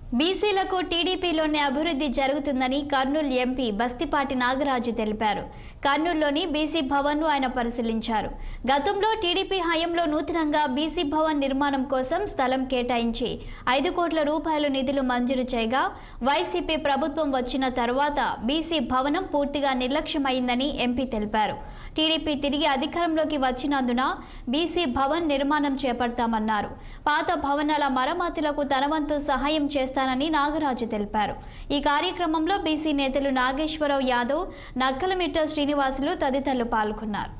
బీసీలకు టీడీపీలోనే అభివృద్ధి జరుగుతుందని కర్నూలు ఎంపీ బస్తిపాటి నాగరాజు తెలిపారు కర్నూలులోని బీసీ భవన్ను ఆయన పరిశీలించారు గతంలో టీడీపీ హయాంలో నూతనంగా బీసీ భవన్ నిర్మాణం కోసం స్థలం కేటాయించి ఐదు కోట్ల రూపాయల నిధులు మంజూరు చేయగా వైసీపీ ప్రభుత్వం వచ్చిన తర్వాత బీసీ భవనం పూర్తిగా నిర్లక్ష్యమైందని ఎంపీ తెలిపారు టీడీపీ తిరిగి అధికారంలోకి వచ్చినందున బీసీ భవన్ నిర్మాణం చేపడతామన్నారు పాత భవనాల మరమ్మతులకు తన వంతు సహాయం చేస్తానని నాగరాజు తెలిపారు ఈ కార్యక్రమంలో బీసీ నేతలు నాగేశ్వరరావు యాదవ్ నక్కలమిట్ట శ్రీనివాసులు తదితరులు పాల్గొన్నారు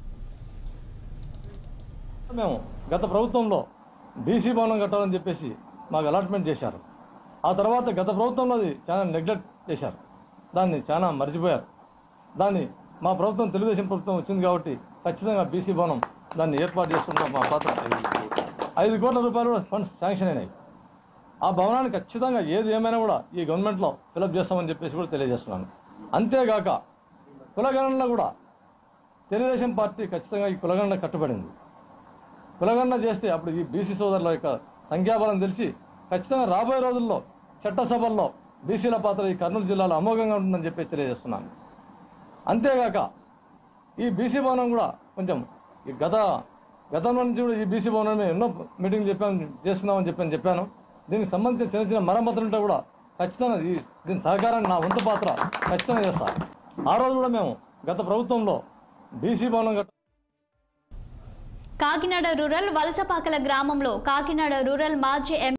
మేము గత ప్రభుత్వంలో బీసీ భవనం కట్టాలని చెప్పేసి మాకు అలాట్మెంట్ చేశారు ఆ తర్వాత గత ప్రభుత్వంలో అది చాలా నెగ్లెక్ట్ చేశారు దాన్ని చాలా మర్చిపోయారు దాన్ని మా ప్రభుత్వం తెలుగుదేశం ప్రభుత్వం వచ్చింది కాబట్టి ఖచ్చితంగా బీసీ భవనం దాన్ని ఏర్పాటు చేసుకుంటాం మా పాత్ర ఐదు కోట్ల రూపాయలు కూడా ఫండ్స్ శాంక్షన్ అయినాయి ఆ భవనాన్ని ఖచ్చితంగా ఏది ఏమైనా కూడా ఈ గవర్నమెంట్లో ఫిలప్ చేస్తామని చెప్పేసి కూడా తెలియజేస్తున్నాను అంతేగాక కులగణన కూడా తెలుగుదేశం పార్టీ ఖచ్చితంగా ఈ కులగణన కట్టుబడింది కులగణన చేస్తే అప్పుడు ఈ బీసీ సోదరుల యొక్క సంఖ్యాబలం తెలిసి ఖచ్చితంగా రాబోయే రోజుల్లో చట్టసభల్లో బీసీల పాత్ర ఈ కర్నూలు జిల్లాలో అమోఘంగా ఉంటుందని చెప్పి తెలియజేస్తున్నాను అంతేగాక ఈ బీసీ భవనం కూడా కొంచెం ఈ గత గతంలో నుంచి కూడా ఈ బీసీ భవనం మేము ఎన్నో మీటింగ్ చెప్పాను చేస్తున్నామని చెప్పని చెప్పాను దీనికి సంబంధించిన చిన్న చిన్న మరమ్మతులు ఉంటే కూడా ఖచ్చితంగా ఈ దీని సహకారాన్ని నా వంతు పాత్ర ఖచ్చితంగా చేస్తాను ఆ రోజు కూడా మేము గత ప్రభుత్వంలో బీసీ భవనం కట్ట కాకినాడ రూరల్ వలసపాకల గ్రామంలో కాకినాడ రూరల్ మాజీ ఎం